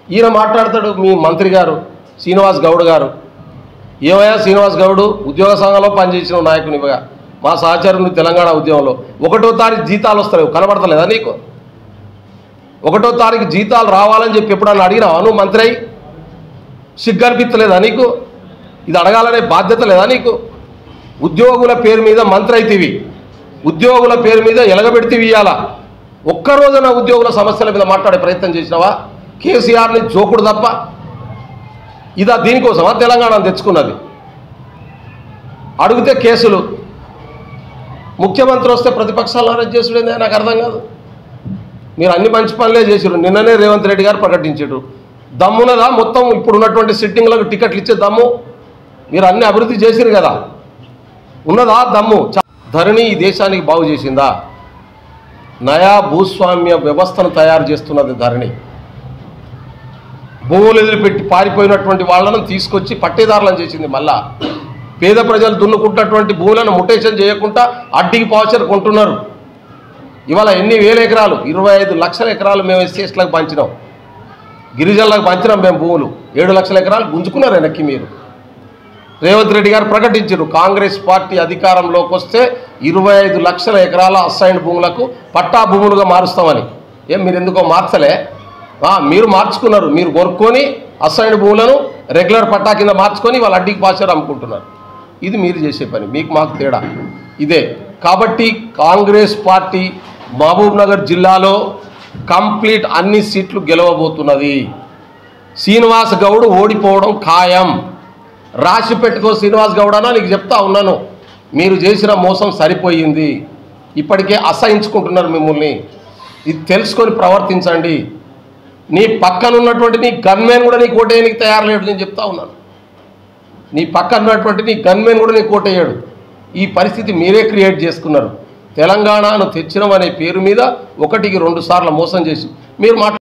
ఈయన మాట్లాడతాడు మీ మంత్రి గారు శ్రీనివాస్ గౌడ్ గారు ఏమయ్యా శ్రీనివాస్ గౌడ్ ఉద్యోగ సంఘంలో పనిచేసిన నాయకునిగా మా సహచరులు తెలంగాణ ఉద్యమంలో ఒకటో తారీఖు జీతాలు వస్తలేవు కనబడతలేదా నీకు ఒకటో తారీఖు జీతాలు రావాలని చెప్పి ఎప్పుడన్నా అడిగినావా నువ్వు మంత్రి అయి సిగ్గు అనిపించలేదా నీకు ఇది అడగాలనే బాధ్యత లేదా నీకు ఉద్యోగుల పేరు మీద మంత్రి అయితేవి ఉద్యోగుల పేరు మీద ఎలగబెడితే ఇయ్యాల ఒక్కరోజున ఉద్యోగుల సమస్యల మీద మాట్లాడే ప్రయత్నం చేసినావా కేసీఆర్ని జోకుడు తప్ప ఇదా దీనికోసమా తెలంగాణ తెచ్చుకున్నది అడిగితే కేసులు ముఖ్యమంత్రి వస్తే ప్రతిపక్షాలు అరెస్ట్ చేసుడేందే నాకు అర్థం కాదు మీరు అన్ని మంచి పనులే చేసారు నిన్ననే రేవంత్ రెడ్డి గారు ప్రకటించారు దమ్మునదా మొత్తం ఇప్పుడు ఉన్నటువంటి సిట్టింగ్లకు టికెట్లు ఇచ్చే దమ్ము మీరు అన్ని అభివృద్ధి చేసిరు కదా ఉన్నదా దమ్ము చ- ధరణి ఈ దేశానికి బాగు చేసిందా నయా భూస్వామ్య వ్యవస్థను తయారు చేస్తున్నది ధరణి భూములు ఎదురుపెట్టి పారిపోయినటువంటి వాళ్ళను తీసుకొచ్చి పట్టేదారులను చేసింది మళ్ళా పేద ప్రజలు దున్నుకుంటున్నటువంటి భూములను ముటేషన్ చేయకుండా అడ్డికి పాచర్ కొంటున్నారు ఇవాళ ఎన్ని వేల ఎకరాలు ఇరవై ఐదు లక్షల ఎకరాలు మేము ఎస్సీఎస్లకు పంచినాం గిరిజనులకు పంచినాం మేము భూములు ఏడు లక్షల ఎకరాలు గుంజుకున్నారు వెనక్కి మీరు రేవంత్ రెడ్డి గారు ప్రకటించారు కాంగ్రెస్ పార్టీ అధికారంలోకి వస్తే ఇరవై ఐదు లక్షల ఎకరాల అసైన్ భూములకు పట్టా భూములుగా మారుస్తామని ఏం మీరు ఎందుకో మార్చలే ఆ, మీరు మార్చుకున్నారు మీరు కొనుక్కొని అసైన్ భూములను రెగ్యులర్ పట్టా కింద మార్చుకొని వాళ్ళు అడ్డికి పాచారు అమ్ముకుంటున్నారు ఇది మీరు చేసే పని మీకు మాకు తేడా ఇదే కాబట్టి కాంగ్రెస్ పార్టీ మహబూబ్ నగర్ జిల్లాలో కంప్లీట్ అన్ని సీట్లు గెలవబోతున్నది శ్రీనివాస్ గౌడ్ ఓడిపోవడం ఖాయం రాసి పెట్టుకో శ్రీనివాస్ గౌడ్ అన్న నీకు చెప్తా ఉన్నాను మీరు చేసిన మోసం సరిపోయింది ఇప్పటికే అసహించుకుంటున్నారు మిమ్మల్ని ఇది తెలుసుకొని ప్రవర్తించండి నీ పక్కన ఉన్నటువంటి నీ గన్మెన్ కూడా నీ కోటేయనికి తయారు లేడు నేను చెప్తా ఉన్నాను నీ పక్కన ఉన్నటువంటి నీ గన్మెన్ కూడా నీ కోటేయడు ఈ పరిస్థితి మీరే క్రియేట్ చేసుకున్నారు తెలంగాణను తెచ్చినాం అనే పేరు మీద ఒకటికి రెండు సార్లు మోసం చేసి మీరు మాట్లా